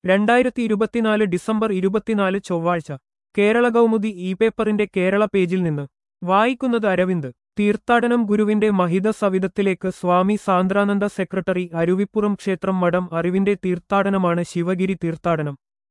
രണ്ടായിരത്തി ഇരുപത്തിനാല് ഡിസംബർ ഇരുപത്തിനാല് ചൊവ്വാഴ്ച കേരള കൗമുദി ഇ പേപ്പറിന്റെ കേരള പേജിൽ നിന്ന് വായിക്കുന്നത് അരവിന്ദ് തീർത്ഥാടനം ഗുരുവിന്റെ മഹിത സവിധത്തിലേക്ക് സ്വാമി സാന്ദ്രാനന്ദ സെക്രട്ടറി അരുവിപ്പുറം ക്ഷേത്രം മഠം അറിവിന്റെ തീർത്ഥാടനമാണ് ശിവഗിരി തീർത്ഥാടനം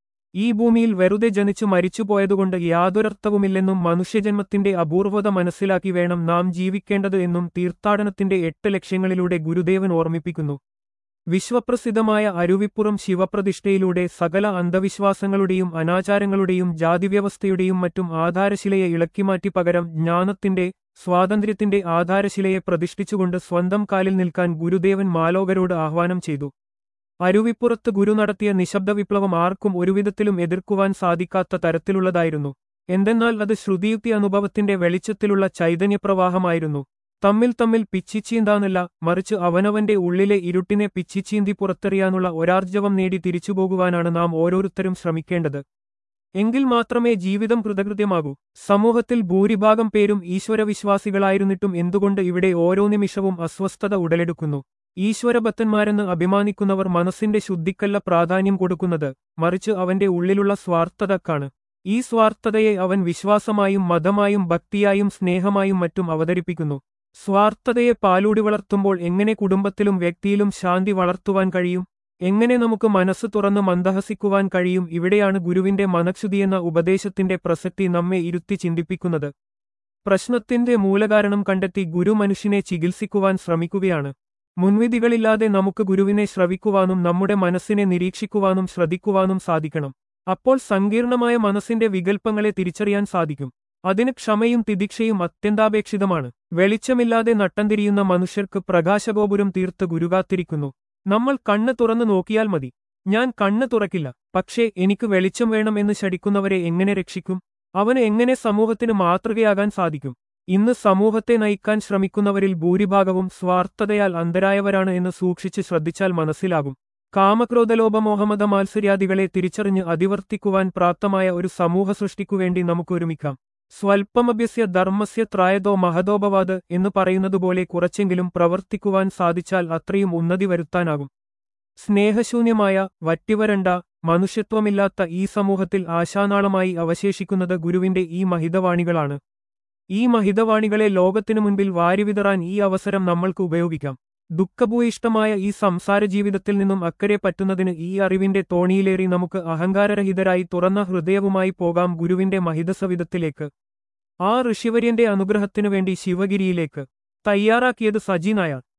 ഈ ഭൂമിയിൽ വെറുതെ ജനിച്ചു മരിച്ചുപോയതുകൊണ്ട് യാതൊരർത്ഥവുമില്ലെന്നും മനുഷ്യജന്മത്തിന്റെ അപൂർവത മനസ്സിലാക്കി വേണം നാം ജീവിക്കേണ്ടത് എന്നും തീർത്ഥാടനത്തിന്റെ എട്ട് ലക്ഷ്യങ്ങളിലൂടെ ഗുരുദേവൻ ഓർമ്മിപ്പിക്കുന്നു വിശ്വപ്രസിദ്ധമായ അരുവിപ്പുറം ശിവപ്രതിഷ്ഠയിലൂടെ സകല അന്ധവിശ്വാസങ്ങളുടെയും അനാചാരങ്ങളുടെയും ജാതിവ്യവസ്ഥയുടെയും മറ്റും ആധാരശിലയെ ഇളക്കിമാറ്റി പകരം ജ്ഞാനത്തിന്റെ സ്വാതന്ത്ര്യത്തിന്റെ ആധാരശിലയെ പ്രതിഷ്ഠിച്ചുകൊണ്ട് സ്വന്തം കാലിൽ നിൽക്കാൻ ഗുരുദേവൻ മാലോകരോട് ആഹ്വാനം ചെയ്തു അരുവിപ്പുറത്ത് ഗുരു നടത്തിയ നിശബ്ദ വിപ്ലവം ആർക്കും ഒരുവിധത്തിലും എതിർക്കുവാൻ സാധിക്കാത്ത തരത്തിലുള്ളതായിരുന്നു എന്തെന്നാൽ അത് ശ്രുതിയുക്തി അനുഭവത്തിന്റെ വെളിച്ചത്തിലുള്ള ചൈതന്യപ്രവാഹമായിരുന്നു തമ്മിൽ തമ്മിൽ പിച്ചിച്ചീന്താന്നല്ല മറിച്ച് അവനവന്റെ ഉള്ളിലെ ഇരുട്ടിനെ പിച്ചിച്ചീന്തി പുറത്തെറിയാനുള്ള ഒരാർജവം നേടി തിരിച്ചുപോകുവാനാണ് നാം ഓരോരുത്തരും ശ്രമിക്കേണ്ടത് എങ്കിൽ മാത്രമേ ജീവിതം കൃതകൃത്യമാകൂ സമൂഹത്തിൽ ഭൂരിഭാഗം പേരും ഈശ്വരവിശ്വാസികളായിരുന്നിട്ടും എന്തുകൊണ്ട് ഇവിടെ ഓരോ നിമിഷവും അസ്വസ്ഥത ഉടലെടുക്കുന്നു ഈശ്വരഭക്തന്മാരെന്ന് അഭിമാനിക്കുന്നവർ മനസ്സിന്റെ ശുദ്ധിക്കല്ല പ്രാധാന്യം കൊടുക്കുന്നത് മറിച്ച് അവന്റെ ഉള്ളിലുള്ള സ്വാർത്ഥതക്കാണ് ഈ സ്വാർത്ഥതയെ അവൻ വിശ്വാസമായും മതമായും ഭക്തിയായും സ്നേഹമായും മറ്റും അവതരിപ്പിക്കുന്നു സ്വാർത്ഥതയെ പാലൂടി വളർത്തുമ്പോൾ എങ്ങനെ കുടുംബത്തിലും വ്യക്തിയിലും ശാന്തി വളർത്തുവാൻ കഴിയും എങ്ങനെ നമുക്ക് മനസ്സ് തുറന്ന് മന്ദഹസിക്കുവാൻ കഴിയും ഇവിടെയാണ് ഗുരുവിന്റെ മനക്ഷുതിയെന്ന ഉപദേശത്തിന്റെ പ്രസക്തി നമ്മെ ഇരുത്തി ചിന്തിപ്പിക്കുന്നത് പ്രശ്നത്തിന്റെ മൂലകാരണം കണ്ടെത്തി ഗുരു മനുഷ്യനെ ചികിത്സിക്കുവാൻ ശ്രമിക്കുകയാണ് മുൻവിധികളില്ലാതെ നമുക്ക് ഗുരുവിനെ ശ്രവിക്കുവാനും നമ്മുടെ മനസ്സിനെ നിരീക്ഷിക്കുവാനും ശ്രദ്ധിക്കുവാനും സാധിക്കണം അപ്പോൾ സങ്കീർണമായ മനസ്സിന്റെ വികൽപ്പങ്ങളെ തിരിച്ചറിയാൻ സാധിക്കും അതിന് ക്ഷമയും തിദിക്ഷയും അത്യന്താപേക്ഷിതമാണ് വെളിച്ചമില്ലാതെ നട്ടംതിരിയുന്ന മനുഷ്യർക്ക് പ്രകാശഗോപുരം തീർത്ത് ഗുരുകാത്തിരിക്കുന്നു നമ്മൾ കണ്ണ് തുറന്നു നോക്കിയാൽ മതി ഞാൻ കണ്ണ് തുറക്കില്ല പക്ഷേ എനിക്ക് വെളിച്ചം വേണം എന്ന് ശടിക്കുന്നവരെ എങ്ങനെ രക്ഷിക്കും അവന് എങ്ങനെ സമൂഹത്തിന് മാതൃകയാകാൻ സാധിക്കും ഇന്ന് സമൂഹത്തെ നയിക്കാൻ ശ്രമിക്കുന്നവരിൽ ഭൂരിഭാഗവും സ്വാർത്ഥതയാൽ അന്തരായവരാണ് എന്ന് സൂക്ഷിച്ച് ശ്രദ്ധിച്ചാൽ മനസ്സിലാകും കാമക്രോധലോപമോഹമത മാത്സര്യാദികളെ തിരിച്ചറിഞ്ഞ് അതിവർത്തിക്കുവാൻ പ്രാപ്തമായ ഒരു സമൂഹ സൃഷ്ടിക്കുവേണ്ടി നമുക്കൊരുമിക്കാം സ്വൽപ്പമഭ്യസ്യ ധർമ്മസ്യ ത്രായതോ മഹതോപവാദ് എന്ന് പറയുന്നതുപോലെ കുറച്ചെങ്കിലും പ്രവർത്തിക്കുവാൻ സാധിച്ചാൽ അത്രയും ഉന്നതി വരുത്താനാകും സ്നേഹശൂന്യമായ വറ്റിവരണ്ട മനുഷ്യത്വമില്ലാത്ത ഈ സമൂഹത്തിൽ ആശാനാളമായി അവശേഷിക്കുന്നത് ഗുരുവിന്റെ ഈ മഹിതവാണികളാണ് ഈ മഹിതവാണികളെ ലോകത്തിനു മുൻപിൽ വാരിവിതറാൻ ഈ അവസരം നമ്മൾക്ക് ഉപയോഗിക്കാം ദുഃഖഭൂയിഷ്ടമായ ഈ സംസാര ജീവിതത്തിൽ നിന്നും അക്കരെ പറ്റുന്നതിന് ഈ അറിവിന്റെ തോണിയിലേറി നമുക്ക് അഹങ്കാരരഹിതരായി തുറന്ന ഹൃദയവുമായി പോകാം ഗുരുവിന്റെ മഹിതസവിധത്തിലേക്ക് ആ ഋഷിവര്യന്റെ അനുഗ്രഹത്തിനു വേണ്ടി ശിവഗിരിയിലേക്ക് തയ്യാറാക്കിയത് സജി നായർ